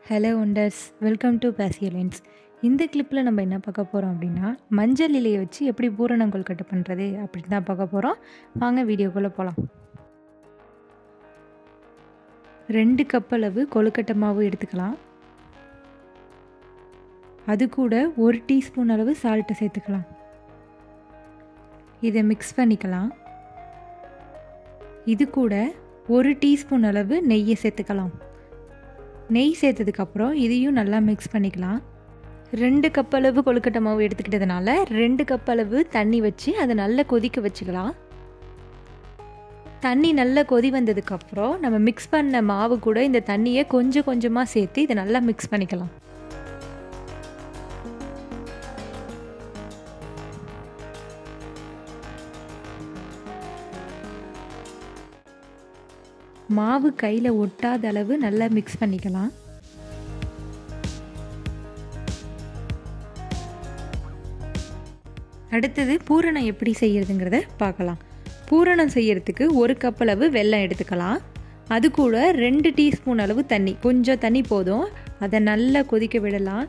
hello wonders welcome to பேசியலைன்ஸ் இந்த கிளிப்பில் நம்ம என்ன பார்க்க போகிறோம் அப்படின்னா மஞ்சள் இலையை வச்சு எப்படி பூரணம் கொழுக்கட்டை பண்ணுறது அப்படின்னு தான் பார்க்க போகிறோம் வாங்க வீடியோக்குள்ளே போகலாம் ரெண்டு கப் அளவு கொழுக்கட்டை மாவு எடுத்துக்கலாம் அது கூட ஒரு டீஸ்பூன் அளவு சால்ட்டை சேர்த்துக்கலாம் இதை மிக்ஸ் பண்ணிக்கலாம் இது கூட ஒரு டீஸ்பூன் அளவு நெய்யை சேர்த்துக்கலாம் நெய் சேர்த்ததுக்கப்புறம் இதையும் நல்லா மிக்ஸ் பண்ணிக்கலாம் ரெண்டு கப் அளவு கொழுக்கட்டை மாவு எடுத்துக்கிட்டதுனால ரெண்டு கப் அளவு தண்ணி வச்சு அதை நல்லா கொதிக்க வச்சுக்கலாம் தண்ணி நல்லா கொதி வந்ததுக்கப்புறம் நம்ம மிக்ஸ் பண்ண மாவு கூட இந்த தண்ணியை கொஞ்சம் கொஞ்சமாக சேர்த்து இதை நல்லா மிக்ஸ் பண்ணிக்கலாம் மாவு கையில் ஒட்டாத அளவு நல்லா மிக்ஸ் பண்ணிக்கலாம் அடுத்தது பூரணம் எப்படி செய்யறதுங்கிறத பார்க்கலாம் பூரணம் செய்யறதுக்கு ஒரு கப் அளவு வெல்லம் எடுத்துக்கலாம் அது கூட ரெண்டு டீஸ்பூன் அளவு தண்ணி கொஞ்சம் தண்ணி போதும் அதை நல்லா கொதிக்க விடலாம்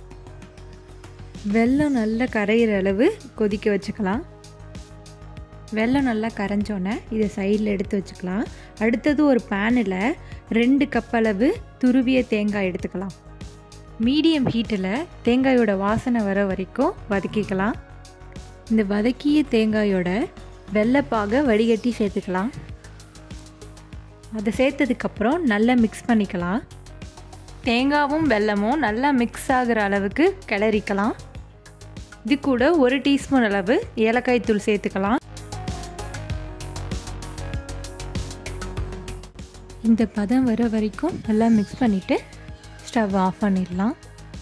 வெல்லம் நல்லா கரையிற அளவு கொதிக்க வச்சுக்கலாம் வெல்லம் நல்லா கரைஞ்சோன்னே இதை சைடில் எடுத்து வச்சுக்கலாம் அடுத்தது ஒரு பேனில் ரெண்டு கப் அளவு துருவிய தேங்காய் எடுத்துக்கலாம் மீடியம் ஹீட்டில் தேங்காயோட வாசனை வர வரைக்கும் வதக்கிக்கலாம் இந்த வதக்கிய தேங்காயோட வெள்ளைப்பாக வடிகட்டி சேர்த்துக்கலாம் அதை சேர்த்ததுக்கப்புறம் நல்லா மிக்ஸ் பண்ணிக்கலாம் தேங்காவும் வெல்லமும் நல்லா மிக்ஸ் ஆகிற அளவுக்கு கிளறிக்கலாம் இது கூட ஒரு டீஸ்பூன் அளவு ஏலக்காய் தூள் சேர்த்துக்கலாம் இந்த பதம் வர வரைக்கும் நல்லா மிக்ஸ் பண்ணிவிட்டு ஸ்டவ் ஆஃப் பண்ணிடலாம்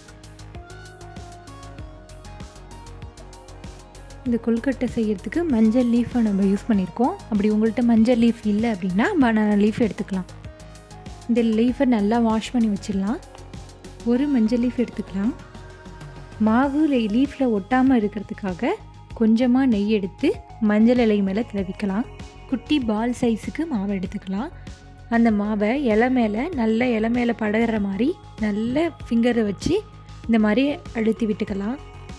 இந்த கொழுக்கட்டை செய்கிறதுக்கு மஞ்சள் லீஃபை நம்ம யூஸ் பண்ணியிருக்கோம் அப்படி உங்கள்கிட்ட மஞ்சள் லீஃப் இல்லை அப்படின்னா பனானா லீஃப் எடுத்துக்கலாம் இந்த லீஃபை நல்லா வாஷ் பண்ணி வச்சிடலாம் ஒரு மஞ்சள் லீஃப் எடுத்துக்கலாம் மாவு லீஃபில் ஒட்டாமல் இருக்கிறதுக்காக கொஞ்சமாக நெய் எடுத்து மஞ்சள் இலை மேலே தடவிக்கலாம் குட்டி பால் சைஸுக்கு மாவை எடுத்துக்கலாம் அந்த மாவை இலை மேலே நல்ல இலை மேலே படகிற மாதிரி நல்ல ஃபிங்கரை வச்சு இந்த மாதிரி அழுத்தி விட்டுக்கலாம்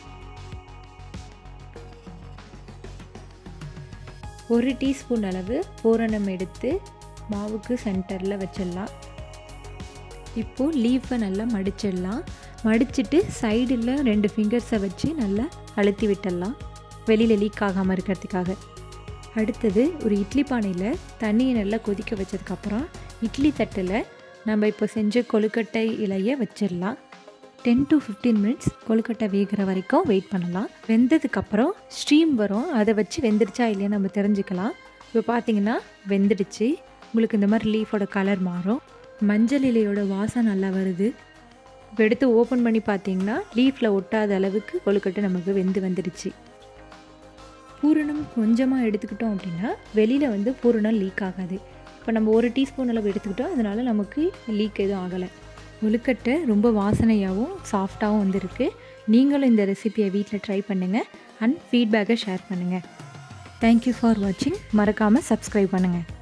ஒரு டீஸ்பூன் அளவு பூரணம் எடுத்து மாவுக்கு சென்டரில் வச்சிடலாம் இப்போது லீஃபை நல்லா மடிச்சிடலாம் மடிச்சுட்டு சைடில் ரெண்டு ஃபிங்கர்ஸை வச்சு நல்லா அழுத்தி விட்டுடலாம் வெளியில் லீக் ஆகாமல் இருக்கிறதுக்காக அடுத்தது ஒரு இட்லி பானையில் தண்ணியை நல்லா கொதிக்க வச்சதுக்கப்புறம் இட்லி தட்டில் நம்ம இப்போ செஞ்ச கொழுக்கட்டை இலையை வச்சிடலாம் டென் டு ஃபிஃப்டீன் மினிட்ஸ் கொழுக்கட்டை வேகிற வரைக்கும் வெயிட் பண்ணலாம் வெந்ததுக்கப்புறம் ஸ்டீம் வரும் அதை வச்சு வெந்துடுச்சா இல்லையா நம்ம தெரிஞ்சுக்கலாம் இப்போ பார்த்தீங்கன்னா வெந்துடுச்சு உங்களுக்கு இந்த மாதிரி லீஃபோட கலர் மாறும் மஞ்சள் இலையோட வாசம் நல்லா வருது இப்போ எடுத்து ஓப்பன் பண்ணி பார்த்தீங்கன்னா லீஃபில் ஒட்டாத அளவுக்கு கொழுக்கட்டை நமக்கு வெந்து வந்துடுச்சு பூரணம் கொஞ்சமாக எடுத்துக்கிட்டோம் அப்படின்னா வெளியில் வந்து பூரணம் லீக் ஆகாது இப்போ நம்ம ஒரு டீஸ்பூன் அளவு எடுத்துக்கிட்டோம் அதனால் நமக்கு லீக் எதுவும் ஆகலை கொழுக்கட்டை ரொம்ப வாசனையாகவும் சாஃப்டாகவும் வந்திருக்கு நீங்களும் இந்த ரெசிபியை வீட்டில் ட்ரை பண்ணுங்கள் அண்ட் ஃபீட்பேக்கை ஷேர் பண்ணுங்கள் தேங்க்யூ ஃபார் வாட்சிங் மறக்காமல் சப்ஸ்கிரைப் பண்ணுங்கள்